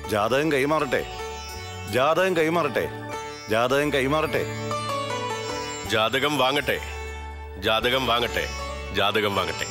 ജാതകം കൈമാറട്ടെ ജാതകം കൈമാറട്ടെ ജാതകം കൈമാറട്ടെ ജാതകം വാങ്ങട്ടെ ജാതകം വാങ്ങട്ടെ ജാതകം വാങ്ങട്ടെ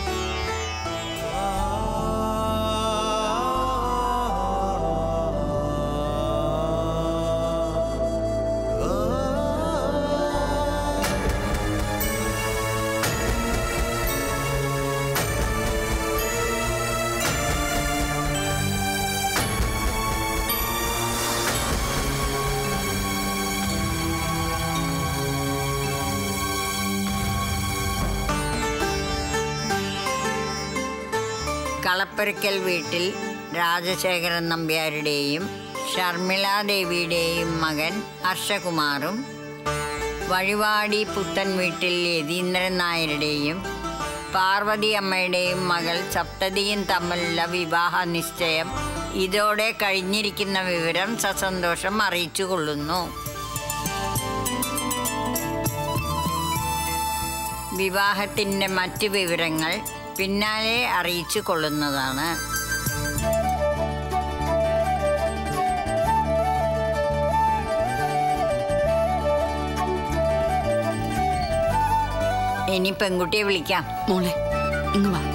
കളപ്പുരയ്ക്കൽ വീട്ടിൽ രാജശേഖരൻ നമ്പ്യാരുടെയും ഷർമിള ദേവിയുടെയും മകൻ ഹർഷകുമാറും വഴിവാടി പുത്തൻ വീട്ടിൽ യതീന്ദ്രൻ നായരുടെയും പാർവതി അമ്മയുടെയും മകൾ സപ്തതിയും തമ്മിലുള്ള വിവാഹ നിശ്ചയം ഇതോടെ കഴിഞ്ഞിരിക്കുന്ന വിവരം സസന്തോഷം അറിയിച്ചു കൊള്ളുന്നു വിവാഹത്തിൻ്റെ മറ്റ് വിവരങ്ങൾ പിന്നാലെ അറിയിച്ചു കൊള്ളുന്നതാണ് ഇനി പെൺകുട്ടിയെ വിളിക്കാം മോളെ ഇങ്ങ് വാ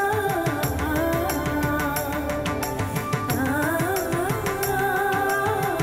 ആ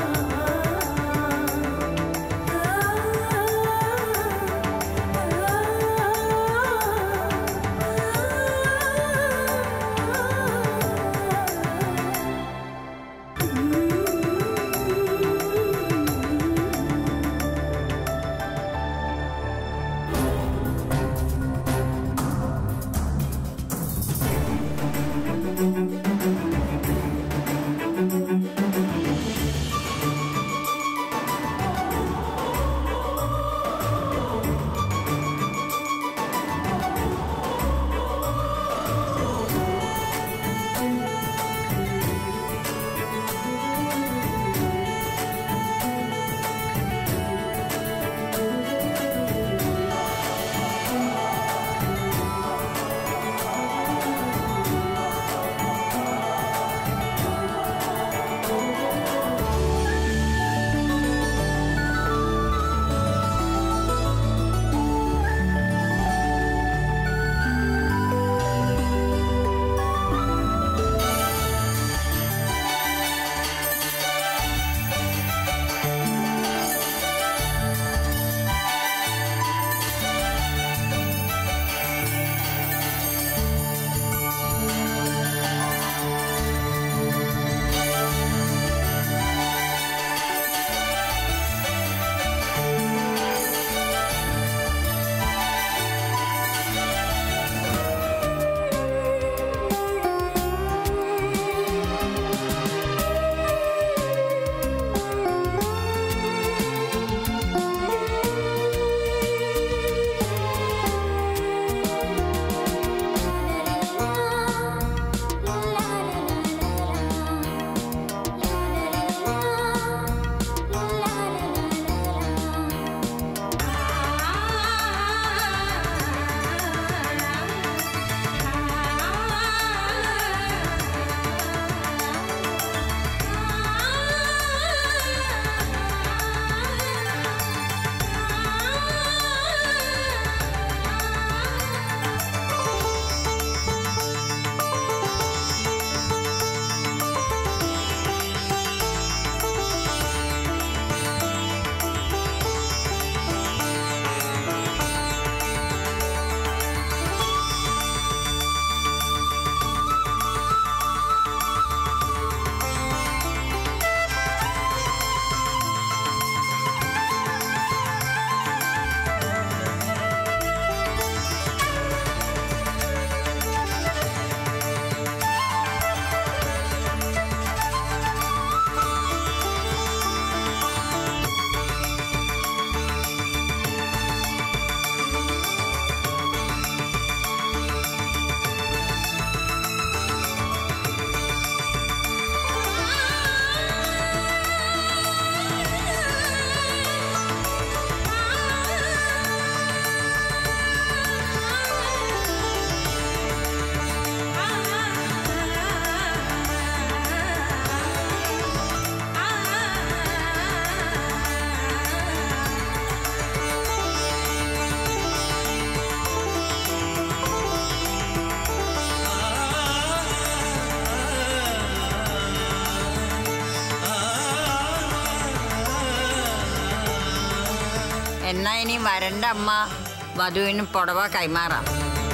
എന്നാ ഇനി വരണ്ട അമ്മ വധുവിന് പുടവ കൈമാറാം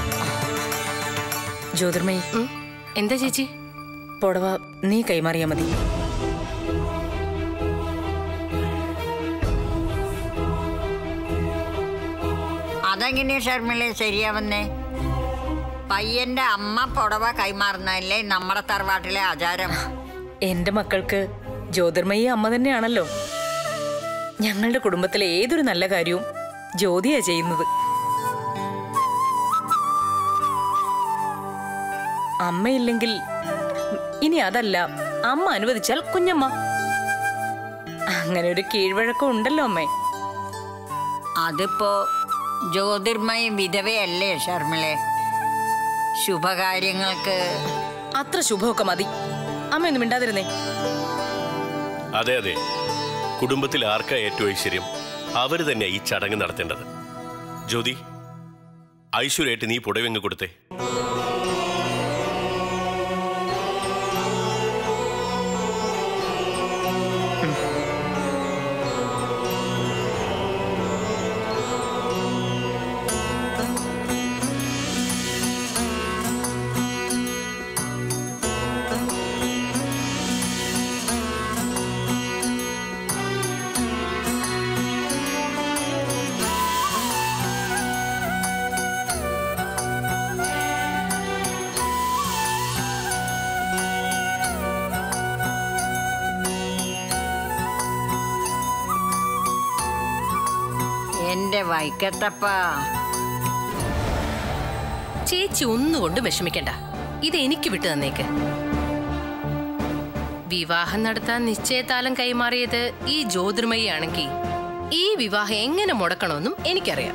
ജ്യോതിർമയി ഉം. എന്താ ചേച്ചി പുടവ നീ കൈമാറിയാ മതി അതെങ്ങനെയാ ഷർമിളെ ശരിയാവുന്നേ പയ്യന്റെ അമ്മ പുടവ കൈമാറുന്നതല്ലേ നമ്മുടെ തറവാട്ടിലെ ആചാരം എന്റെ മക്കൾക്ക് ജ്യോതിർമയി അമ്മ തന്നെയാണല്ലോ ഞങ്ങളുടെ കുടുംബത്തിലെ ഏതൊരു നല്ല കാര്യവും ജ്യോതിയാ ചെയ്യുന്നത് അമ്മയില്ലെങ്കിൽ ഇനി അതല്ല അമ്മ അനുവദിച്ചാൽ കുഞ്ഞമ്മ അങ്ങനെ ഒരു കീഴ്വഴക്കം ഉണ്ടല്ലോ അമ്മേ അതിപ്പോ ജ്യോതിർമയ വിധവയല്ലേ ഷർമിളെ ശുഭകാര്യങ്ങൾക്ക് അത്ര ശുഭമൊക്കെ മതി അമ്മ ഒന്നും മിണ്ടാതിരുന്നേ അതെ അതെ കുടുംബത്തിൽ ആർക്കാ ഏറ്റവും ഐശ്വര്യം അവര് തന്നെ ഈ ചടങ്ങ് നടത്തേണ്ടത് ജ്യോതി ഐശ്വര്യായിട്ട് നീ പുടവെങ്ങ് കൊടുത്തേ എന്റെ വൈക്കത്തപ്പ ചേച്ചി ഒന്നുകൊണ്ട് വിഷമിക്കണ്ട ഇത് എനിക്ക് വിട്ടു തന്നേക്ക് വിവാഹം നടത്താൻ നിശ്ചയതാലം കൈമാറിയത് ഈ ജ്യോതിർമയാണെങ്കിൽ ഈ വിവാഹം എങ്ങനെ മുടക്കണമെന്നും എനിക്കറിയാം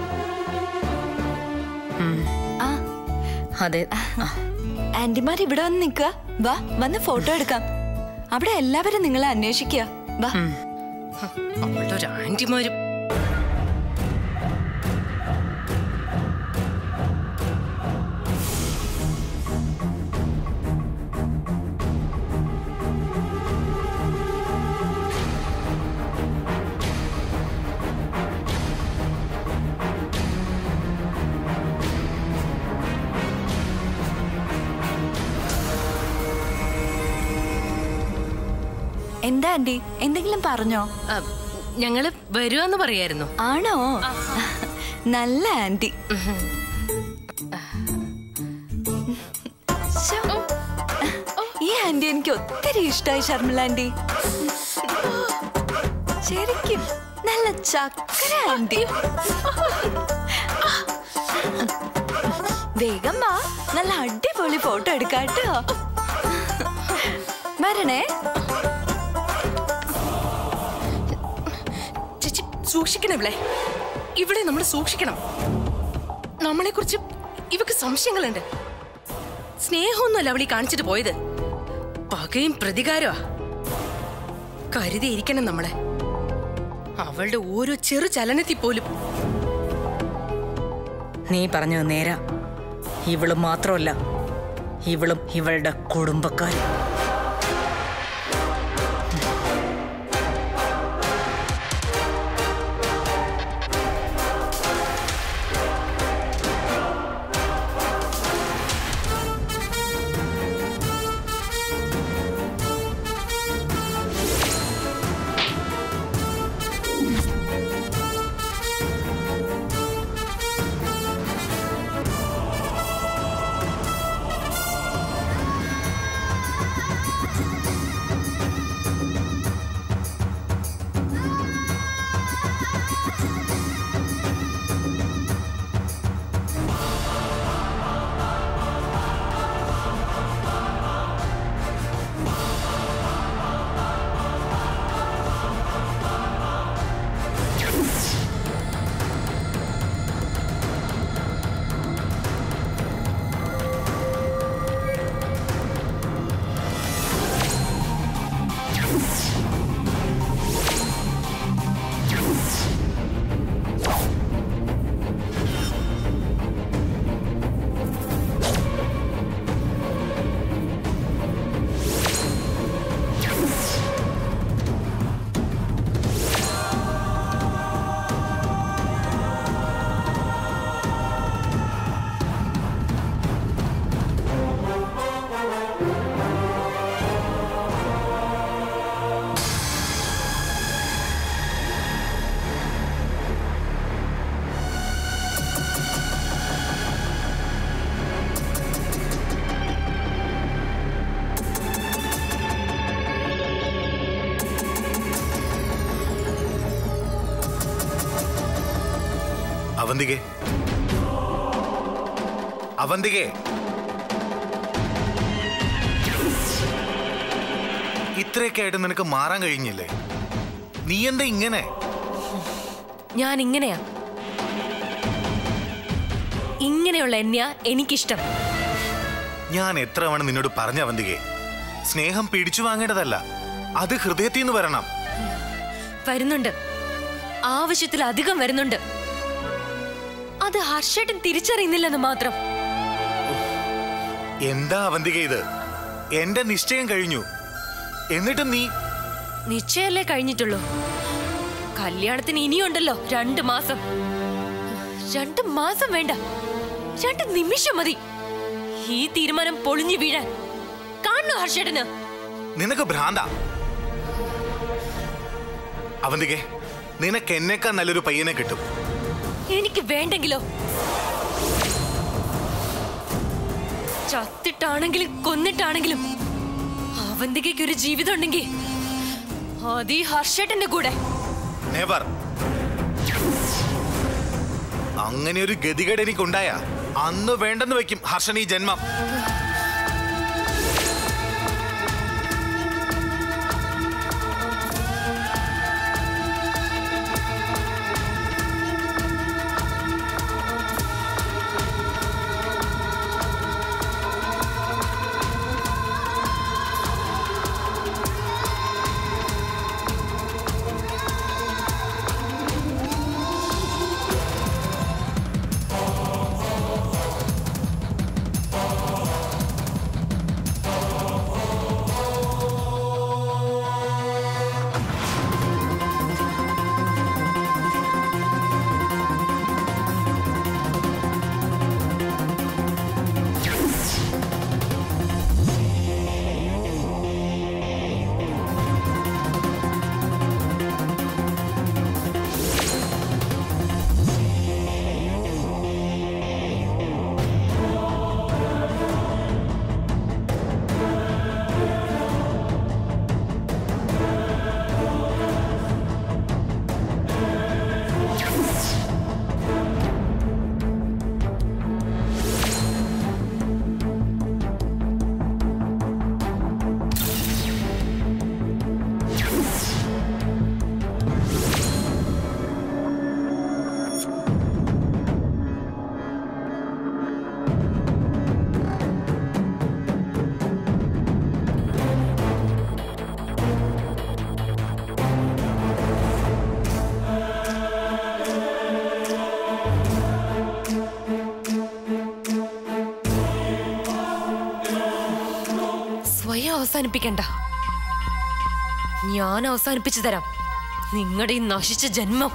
ആ അതെ ആ, ആന്റിമാർ ഇവിടെ വന്ന് നിക്ക വാ വന്ന് ഫോട്ടോ എടുക്കാം അവിടെ എല്ലാവരും നിങ്ങളെ അന്വേഷിക്കുക വാ അവളുടെ ഒരു ആന്റിമാരും എന്താ ആന്റി എന്തെങ്കിലും പറഞ്ഞോ ആ, ഞങ്ങള് വരുവാന്ന് പറയായിരുന്നു ആണോ നല്ല ആന്റി ശ്ശോ. ഈ ആന്റി എനിക്ക് ഒത്തിരി ഇഷ്ടമായി ശർമിള ആന്റി ശരിക്കും നല്ല ചക്കര ആന്റി വേഗം വാ നല്ല അടിപൊളി ഫോട്ടോ എടുക്കാട്ടോ വരണേ ചേച്ചി സൂക്ഷിക്കണം ഇവിടെ ഇവിടെ നമ്മൾ സൂക്ഷിക്കണം നമ്മളെ കുറിച്ച് ഇവക്ക് സംശയങ്ങളുണ്ട് സ്നേഹമൊന്നുമല്ല അവളീ കാണിച്ചിട്ട് പോയത് പകയും പ്രതികാരമാ കരുതിയിരിക്കണം നമ്മളെ അവളുടെ ഓരോ ചെറു ചലനത്തിൽ പോലും നീ പറഞ്ഞത് നേരാ ഇവളും മാത്രമല്ല ഇവളും ഇവളുടെ കുടുംബക്കാരും അവന്തികെ അവന്തികെ ഇത്രയൊക്കെ ആയിട്ട് നിനക്ക് മാറാൻ കഴിഞ്ഞില്ലേ നീ എന്താ ഇങ്ങനെ ഞാൻ ഇങ്ങനെയാ ഇങ്ങനെയുള്ള എന്നെയാ എനിക്കിഷ്ടം ഞാൻ എത്ര തവണ നിന്നോട് പറഞ്ഞ അവന്തികെ സ്നേഹം പിടിച്ചു വാങ്ങേണ്ടതല്ല അത് ഹൃദയത്തിൽ നിന്ന് വരണം വരുന്നുണ്ട് ആവശ്യത്തിലധികം വരുന്നുണ്ട് അത് ഹർഷേട്ടൻ തിരിച്ചറിയുന്നില്ലെന്ന് മാത്രം എന്താ അവന്തിക ഇത് എന്റെ നിശ്ചയം കഴിഞ്ഞു എന്നിട്ട് നീ നിശ്ചയല്ലേ കഴിഞ്ഞിട്ടുള്ളൂ കല്യാണത്തിന് ഇനിയുണ്ടല്ലോ രണ്ട് മാസം രണ്ട് മാസം വേണ്ട രണ്ട് നിമിഷം മതി ഈ തീരുമാനം പൊളിഞ്ഞു വീഴാൻ കാണണോ ഹർഷേട്ടന് നിനക്ക് ഭ്രാന്ത അവന്തികെ നിനക്ക് എന്നേക്കാൾ നല്ലൊരു പയ്യനെ കിട്ടും എനിക്ക് വേണ്ടെങ്കിലോ ചത്തിട്ടാണെങ്കിലും കൊന്നിട്ടാണെങ്കിലും അവന്തികയ്ക്ക് ഒരു ജീവിതം ഉണ്ടെങ്കിൽ അതീ ഹർഷേട്ടന്റെ കൂടെ നെവർ അങ്ങനെ ഒരു ഗതികേട് എനിക്കുണ്ടായ അന്ന് വേണ്ടെന്ന് വെക്കും ഹർഷൻ ഈ ജന്മം സ്വയം അവസാനിപ്പിക്കണ്ട ഞാൻ അവസാനിപ്പിച്ചു തരാം നിങ്ങളുടെ ഈ നശിച്ച ജന്മം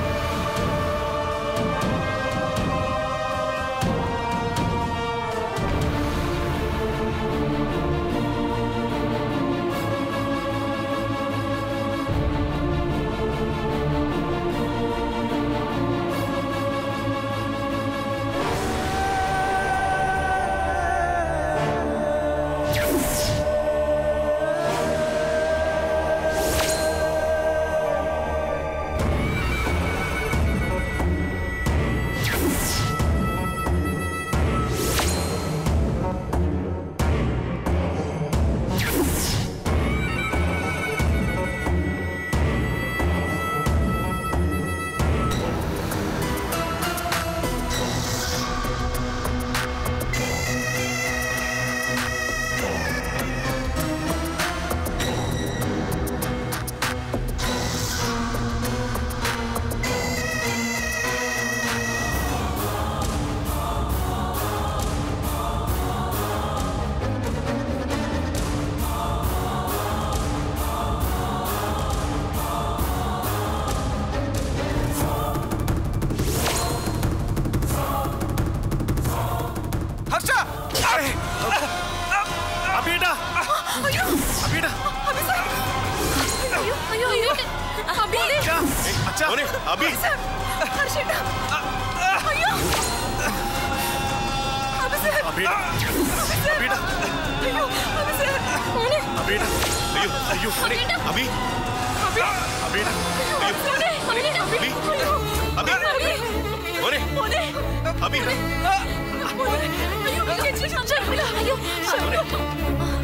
ഹർഷ അരെ! അബീടാ! അബീടാ! അച്ഛാ! അച്ഛാ! മോനെ, അബി അബീടാ! അബീടാ! അബീടാ! അയ്യോ അയ്യോ മോനെ അബി അബീടാ! അയ്യോ അബി അബി മോനെ അഭി അയ്യോ, ചേച്ചി, ശർമിള, അയ്യോ, ശർമിള.